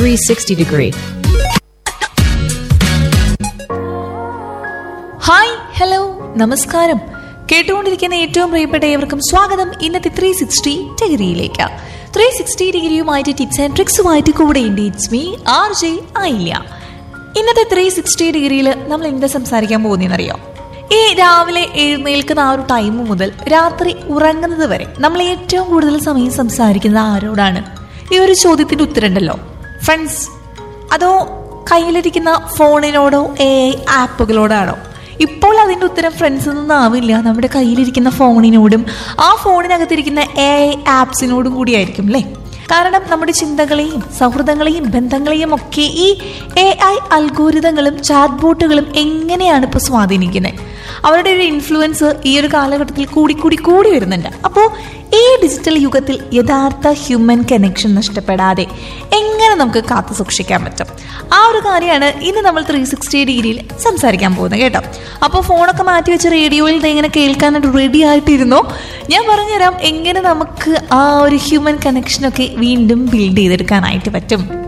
360 degree. Hi hello നമസ്കാരം കേട്ടുകൊണ്ടിരിക്കുന്ന ഏറ്റവും പ്രിയപ്പെട്ട ഏവർക്കും സ്വാഗതം ഇന്നത്തെ ത്രീ സിക്സ്റ്റി ഡിഗ്രിയിലേക്ക് ത്രീ സിക്സ്റ്റി ഡിഗ്രിയുമായിട്ട് ടിപ്സ് ആൻഡ് ട്രിക്സുമായിട്ട് കൂടെ ഉണ്ട് ഇറ്റ്സ് മീ ആർ ജെ ആയില്ല ഇന്നത്തെ ത്രീ സിക്സ്റ്റി ഡിഗ്രിയിൽ നമ്മൾ എന്താ സംസാരിക്കാൻ പോകുന്നതെന്നറിയോ ഈ രാവിലെ എഴുന്നേൽക്കുന്ന ആ ഒരു ടൈം മുതൽ രാത്രി ഉറങ്ങുന്നത് വരെ നമ്മൾ ഏറ്റവും കൂടുതൽ സമയം സംസാരിക്കുന്നത് ആരോടാണ് ഈ ഒരു ചോദ്യത്തിന്റെ ഉത്തരമുണ്ടല്ലോ ഫ്രണ്ട്സ് അതോ കയ്യിലിരിക്കുന്ന ഫോണിനോടോ എ ഐ ആപ്പുകളോടാണോ ഇപ്പോൾ അതിന്റെ ഉത്തരം ഫ്രണ്ട്സിൽ നിന്നാവില്ല നമ്മുടെ കയ്യിലിരിക്കുന്ന ഫോണിനോടും ആ ഫോണിനകത്തിരിക്കുന്ന എ ഐ ആപ്സിനോടും കൂടിയായിരിക്കും അല്ലേ കാരണം നമ്മുടെ ചിന്തകളെയും സൗഹൃദങ്ങളെയും ബന്ധങ്ങളെയും ഒക്കെ ഈ എ ഐ അൽഗോരിതങ്ങളും ചാറ്റ് ബോട്ടുകളും എങ്ങനെയാണ് ഇപ്പോൾ സ്വാധീനിക്കുന്നത് അവരുടെ ഒരു ഇൻഫ്ലുവൻസ് ഈ ഒരു കാലഘട്ടത്തിൽ കൂടി കൂടി കൂടി വരുന്നുണ്ട് അപ്പോൾ ഈ ഡിജിറ്റൽ യുഗത്തിൽ യഥാർത്ഥ ഹ്യൂമൻ കണക്ഷൻ നഷ്ടപ്പെടാതെ എങ്ങനെ നമുക്ക് കാത്തു സൂക്ഷിക്കാൻ പറ്റും ആ ഒരു കാര്യമാണ് ഇന്ന് നമ്മൾ ത്രീ സിക്സ്റ്റി ഡിഗ്രിയിൽ സംസാരിക്കാൻ പോകുന്നത് കേട്ടോ അപ്പോൾ ഫോണൊക്കെ മാറ്റി വെച്ച് റേഡിയോയിൽ ദേ ഇങ്ങനെ കേൾക്കാനായിട്ട് റെഡി ആയിട്ടിരുന്നോ ഞാൻ പറഞ്ഞുതരാം എങ്ങനെ നമുക്ക് ആ ഒരു ഹ്യൂമൻ കണക്ഷനൊക്കെ വീണ്ടും ബിൽഡ് ചെയ്തെടുക്കാനായിട്ട് പറ്റും